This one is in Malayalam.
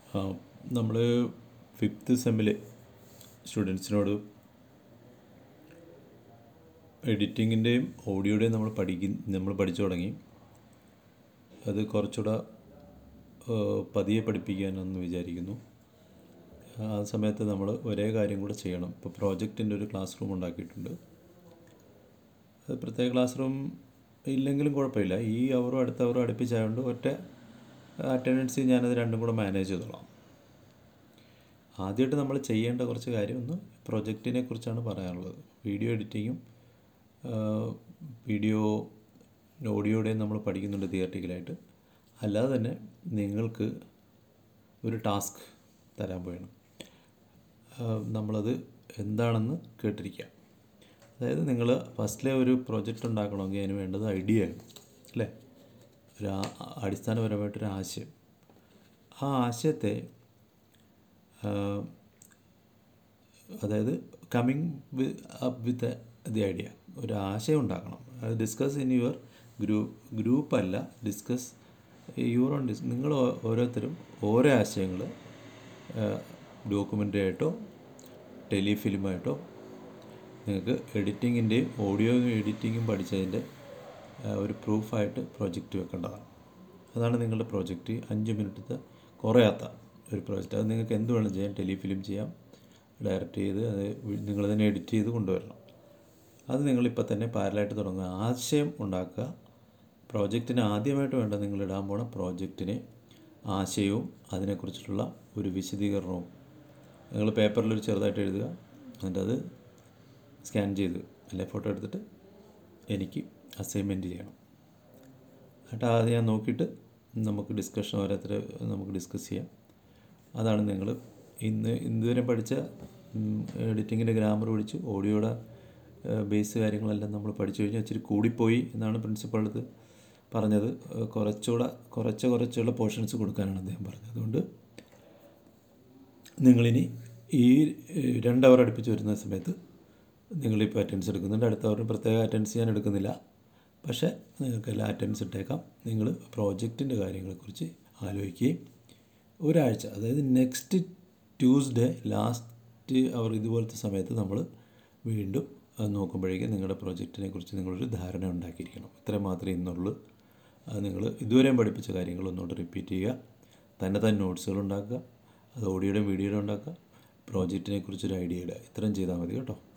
നമ്മൾ ഫിഫ്ത്ത് സെമ്മിൽ സ്റ്റുഡൻസിനോട് എഡിറ്റിങ്ങിൻ്റെയും ഓഡിയോയുടെയും നമ്മൾ പഠിക്കും നമ്മൾ പഠിച്ചു തുടങ്ങി അത് കുറച്ചുകൂടെ പതിയെ പഠിപ്പിക്കാനെന്ന് വിചാരിക്കുന്നു ആ സമയത്ത് നമ്മൾ ഒരേ കാര്യം കൂടെ ചെയ്യണം ഇപ്പോൾ പ്രോജക്റ്റിൻ്റെ ഒരു ക്ലാസ് റൂം ഉണ്ടാക്കിയിട്ടുണ്ട് അത് പ്രത്യേക ക്ലാസ് റൂം ഇല്ലെങ്കിലും കുഴപ്പമില്ല ഈ അവറും അടുത്ത അവറും അടുപ്പിച്ചായതുകൊണ്ട് ഒറ്റ അറ്റൻഡൻസി ഞാനത് രണ്ടും കൂടെ മാനേജ് ചെയ്തോളാം ആദ്യമായിട്ട് നമ്മൾ ചെയ്യേണ്ട കുറച്ച് കാര്യം ഒന്ന് പ്രൊജക്റ്റിനെ കുറിച്ചാണ് പറയാനുള്ളത് വീഡിയോ എഡിറ്റിങ്ങും വീഡിയോ ഓഡിയോയുടെയും നമ്മൾ പഠിക്കുന്നുണ്ട് തിയറട്ടിക്കലായിട്ട് അല്ലാതെ തന്നെ നിങ്ങൾക്ക് ഒരു ടാസ്ക് തരാൻ പോയാണ് നമ്മളത് എന്താണെന്ന് കേട്ടിരിക്കുക അതായത് നിങ്ങൾ ഫസ്റ്റിലെ ഒരു പ്രൊജക്റ്റ് ഉണ്ടാക്കണമെങ്കിൽ അതിന് വേണ്ടത് ഐഡിയ ആണ് അല്ലേ ഒരു അടിസ്ഥാനപരമായിട്ടൊരു ആശയം ആ ആശയത്തെ അതായത് coming up with the idea ഒരു ആശയം ഉണ്ടാക്കണം അത് ഡിസ്കസ് ഇൻ യുവർ ഗ്രൂപ്പ് ഗ്രൂപ്പല്ല ഡിസ്കസ് യുവർ ഓൺ ഡിസ് നിങ്ങൾ ഓരോരുത്തരും ഓരോ ആശയങ്ങൾ ഡോക്യുമെൻ്ററി ആയിട്ടോ ടെലിഫിലിമായിട്ടോ നിങ്ങൾക്ക് എഡിറ്റിങ്ങിൻ്റെയും ഓഡിയോ എഡിറ്റിങ്ങും പഠിച്ചതിൻ്റെ ഒരു പ്രൂഫായിട്ട് പ്രോജക്റ്റ് വെക്കേണ്ടതാണ് അതാണ് നിങ്ങളുടെ പ്രോജക്റ്റ് അഞ്ച് മിനിറ്റത്തെ കുറയാത്ത ഒരു പ്രോജക്റ്റ് അത് നിങ്ങൾക്ക് എന്ത് വേണം ചെയ്യാം ടെലിഫിലിം ചെയ്യാം ഡയറക്റ്റ് ചെയ്ത് അത് നിങ്ങൾ തന്നെ എഡിറ്റ് ചെയ്ത് കൊണ്ടുവരണം അത് നിങ്ങളിപ്പോൾ തന്നെ പാരലായിട്ട് തുടങ്ങുക ആശയം ഉണ്ടാക്കുക പ്രോജക്റ്റിന് ആദ്യമായിട്ട് വേണ്ട നിങ്ങൾ ഇടാൻ പോണ പ്രോജക്റ്റിന് ആശയവും അതിനെക്കുറിച്ചിട്ടുള്ള ഒരു വിശദീകരണവും നിങ്ങൾ പേപ്പറിൽ ഒരു ചെറുതായിട്ട് എഴുതുക എന്നിട്ട് അത് സ്കാൻ ചെയ്ത് അല്ലെ ഫോട്ടോ എടുത്തിട്ട് എനിക്ക് അസൈൻമെൻറ്റ് ചെയ്യണം എന്നിട്ട് ആദ്യം ഞാൻ നോക്കിയിട്ട് നമുക്ക് ഡിസ്കഷൻ ഓരോരുത്തർ നമുക്ക് ഡിസ്കസ് ചെയ്യാം അതാണ് നിങ്ങൾ ഇന്ന് ഇതുവരെ പഠിച്ച എഡിറ്റിങ്ങിൻ്റെ ഗ്രാമർ പഠിച്ചു ഓഡിയോയുടെ ബേസ് കാര്യങ്ങളെല്ലാം നമ്മൾ പഠിച്ചു കഴിഞ്ഞാൽ ഇച്ചിരി കൂടിപ്പോയി എന്നാണ് പ്രിൻസിപ്പൾ അടുത്ത് പറഞ്ഞത് കുറച്ചുകൂടെ കുറച്ച് കുറച്ചുള്ള പോർഷൻസ് കൊടുക്കാനാണ് അദ്ദേഹം പറഞ്ഞത് അതുകൊണ്ട് നിങ്ങളിനി ഈ രണ്ട് അവർ അടുപ്പിച്ച് വരുന്ന സമയത്ത് നിങ്ങളിപ്പോൾ അറ്റൻഡൻസ് എടുക്കുന്നുണ്ട് അടുത്ത അവറിന് പ്രത്യേക അറ്റൻഡൻസ് ഞാൻ എടുക്കുന്നില്ല പക്ഷേ നിങ്ങൾക്കെല്ലാം അറ്റൻഡൻസ് ഇട്ടേക്കാം നിങ്ങൾ പ്രോജക്റ്റിൻ്റെ കാര്യങ്ങളെക്കുറിച്ച് ആലോചിക്കുകയും ഒരാഴ്ച അതായത് നെക്സ്റ്റ് ട്യൂസ്ഡേ ലാസ്റ്റ് അവർ ഇതുപോലത്തെ സമയത്ത് നമ്മൾ വീണ്ടും നോക്കുമ്പോഴേക്കും നിങ്ങളുടെ പ്രോജക്റ്റിനെ കുറിച്ച് നിങ്ങളൊരു ധാരണ ഉണ്ടാക്കിയിരിക്കണം ഇത്രയും മാത്രമേ ഇന്നുള്ളൂ അത് നിങ്ങൾ ഇതുവരെയും പഠിപ്പിച്ച കാര്യങ്ങൾ ഒന്നുകൂടെ റിപ്പീറ്റ് ചെയ്യുക തന്നെ തന്നെ നോട്ട്സുകൾ ഉണ്ടാക്കുക അത് ഓഡിയോയുടെയും വീഡിയോയുടെ ഉണ്ടാക്കുക പ്രോജക്റ്റിനെ കുറിച്ചൊരു ഐഡിയ ഇടുക ഇത്രയും ചെയ്താൽ മതി കേട്ടോ